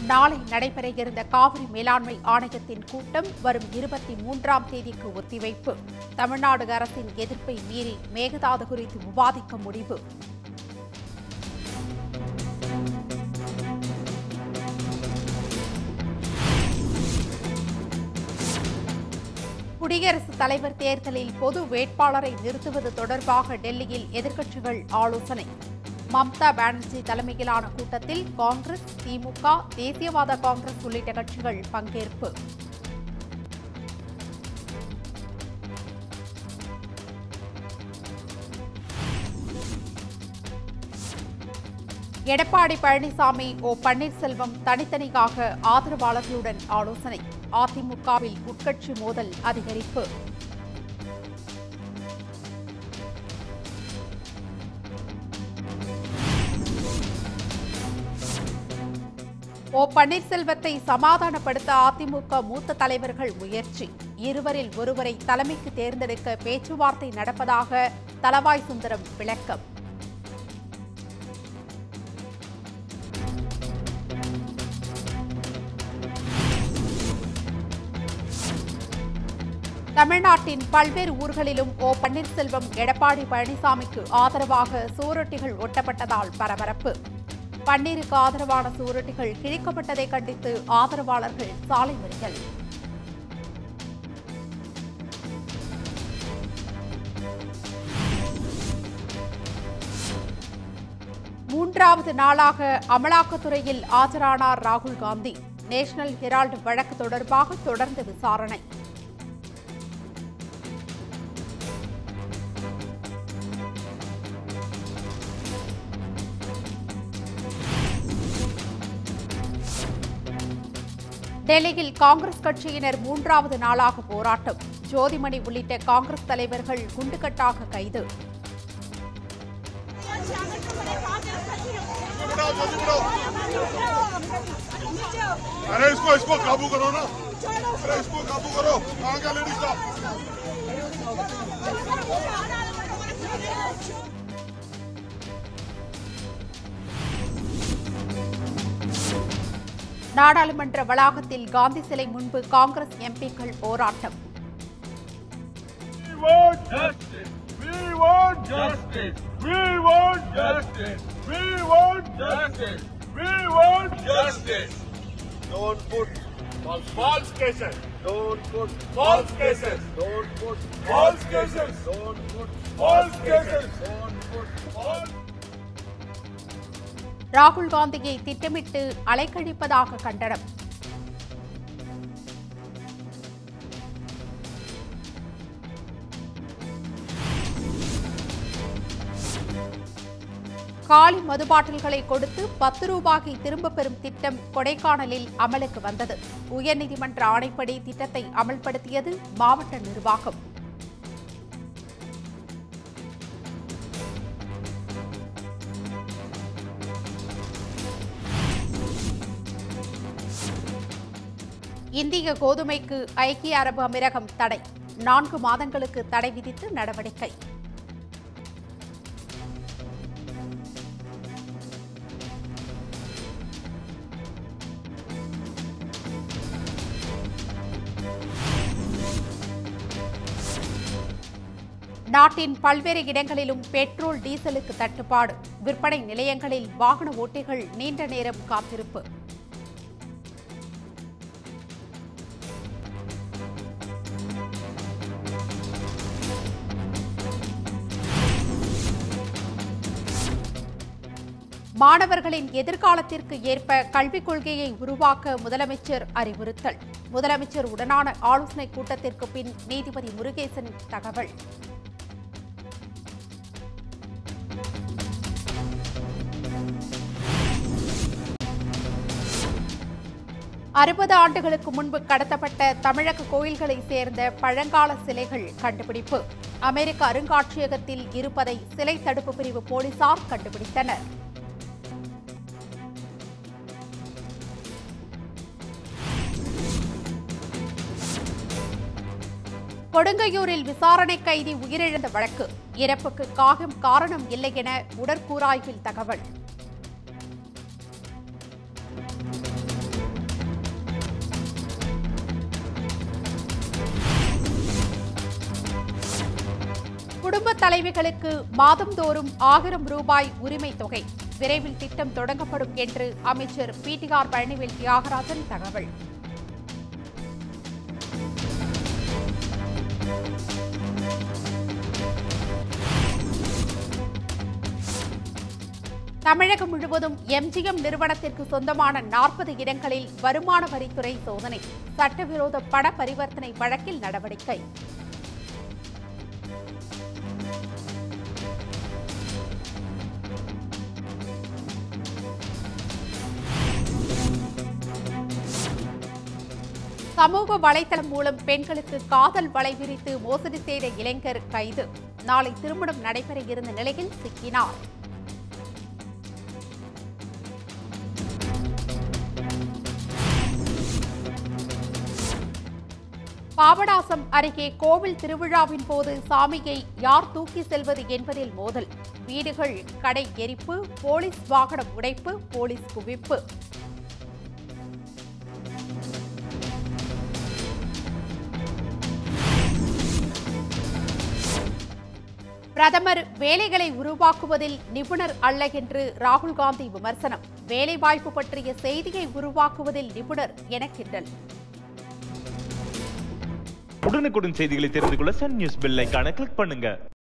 நாளை நடைபெற இருந்த காவிரி மேலாண்மை ஆணையத்தின் கூட்டம் வரும் இருபத்தி மூன்றாம் தேதிக்கு ஒத்திவைப்பு தமிழ்நாடு அரசின் எதிர்ப்பை மீறி மேகதாது குறித்து விவாதிக்க முடிவு குடியரசுத் தலைவர் தேர்தலில் பொது வேட்பாளரை நிறுத்துவது தொடர்பாக டெல்லியில் எதிர்க்கட்சிகள் ஆலோசனை மம்தா பானர்ஜி தலைமையிலான கூட்டத்தில் காங்கிரஸ் திமுக தேசியவாத காங்கிரஸ் உள்ளிட்ட கட்சிகள் பங்கேற்பு எடப்பாடி பழனிசாமி ஓ பன்னீர்செல்வம் தனித்தனியாக ஆதரவாளர்களுடன் ஆலோசனை அதிமுகவில் உட்கட்சி மோதல் அதிகரிப்பு ஓ பன்னீர்செல்வத்தை சமாதானப்படுத்த அதிமுக மூத்த தலைவர்கள் முயற்சி இருவரில் ஒருவரை தலைமைக்கு தேர்ந்தெடுக்க பேச்சுவார்த்தை நடப்பதாக தலவாய் சுந்தரம் விளக்கம் தமிழ்நாட்டின் பல்வேறு ஊர்களிலும் ஓ பன்னீர்செல்வம் எடப்பாடி பழனிசாமிக்கு ஆதரவாக சுவரொட்டிகள் ஒட்டப்பட்டதால் பரபரப்பு பன்னீருக்கு ஆதரவான சுவரொட்டிகள் கிழிக்கப்பட்டதை கண்டித்து ஆதரவாளர்கள் சாலை மறியல் மூன்றாவது நாளாக அமலாக்கத்துறையில் ஆஜரானார் ராகுல் காந்தி நேஷனல் ஹெரால்டு வழக்கு தொடர்பாக தொடர்ந்து விசாரணை டெல்லியில் காங்கிரஸ் கட்சியினர் மூன்றாவது நாளாக போராட்டம் ஜோதிமணி உள்ளிட்ட காங்கிரஸ் தலைவர்கள் குண்டுகட்டாக கைது अरे इसको इसको काबू करो ना अरे इसको काबू करो कहाँ का लेडीज का நாடாளுமன்ற வளாகத்தில் காந்தி சிலை முன்பு காங்கிரஸ் எம்பிக்கள் போராட்டம் We want justice. We want justice. We want justice. We want justice. We want justice. Don't put false, false cases. Don't put false cases. Don't put false cases. Don't put false cases. Don't put false. ராகுல் காந்தியை திட்டமிட்டு அலைக்கழிப்பதாக கண்டனம் காலி மது பாட்டில்களை கொடுத்து பத்து ரூபாயை திரும்பப் பெறும் திட்டம் கொடைக்கானலில் அமலுக்கு வந்தது உயர்நீதிமன்ற ஆணைப்படி திட்டத்தை அமல்படுத்தியது மாவட்ட நிர்வாகம் இந்திய கோதுமைக்கு ஐக்கிய அரபு அமீரகம் தடை நான்கு மாதங்களுக்கு தடை விதித்து நடவடிக்கை நாட்டின் பல்வேறு இடங்களிலும் பெட்ரோல் டீசலுக்கு தட்டுப்பாடு விற்பனை நிலையங்களில் வாகன ஓட்டிகள் நீண்ட நேரம் காத்திருப்பு மாணவர்களின் எதிர்காலத்திற்கு ஏற்ப கல்விக் கொள்கையை உருவாக்க முதலமைச்சர் அறிவுறுத்தல் முதலமைச்சர் உடனான ஆலோசனைக் கூட்டத்திற்கு பின் நீதிபதி முருகேசன் தகவல் அறுபது ஆண்டுகளுக்கு முன்பு கடத்தப்பட்ட தமிழக கோயில்களைச் சேர்ந்த பழங்கால சிலைகள் கண்டுபிடிப்பு அமெரிக்க அருங்காட்சியகத்தில் இருப்பதை சிலை தடுப்பு பிரிவு போலீசார் கண்டுபிடித்தனர் கொடுங்கையூரில் விசாரணை கைதி உயிரிழந்த வழக்கு இறப்புக்கு காகம் காரணம் இல்லை என உடற்கூறாய்வில் தகவல் குடும்ப தலைவிகளுக்கு மாதந்தோறும் ஆயிரம் ரூபாய் உரிமை தொகை விரைவில் திட்டம் தொடங்கப்படும் என்று அமைச்சர் பிடிஆர் பழனிவேல் தியாகராஜன் தகவல் தமிழகம் முழுவதும் எம்ஜிஎம் நிறுவனத்திற்கு சொந்தமான நாற்பது இடங்களில் வருமான வரித்துறை சோதனை சட்டவிரோத பண பரிவர்த்தனை வழக்கில் நடவடிக்கை சமூக வலைதளம் மூலம் பெண்களுக்கு காதல் வலை விரித்து மோசடி செய்த இளைஞர் கைது நாளை திருமணம் நடைபெற இருந்த நிலையில் சிக்கினார் பாபநாசம் அருகே கோவில் திருவிழாவின் போது சாமியை யார் தூக்கி செல்வது என்பதில் மோதல் வீடுகள் கடை எரிப்பு போலீஸ் வாகனம் உடைப்பு போலீஸ் குவிப்பு பிரதமர் வேலைகளை உருவாக்குவதில் நிபுணர் அல்ல என்று ராகுல் காந்தி விமர்சனம் வேலைவாய்ப்பு பற்றிய செய்தியை உருவாக்குவதில் நிபுணர் என கிண்டல் உடனுக்குடன் செய்திகளை தெரிந்து கொள்ள சன் நியூஸ் பெல் ஐகானை கிளிக் பண்ணுங்க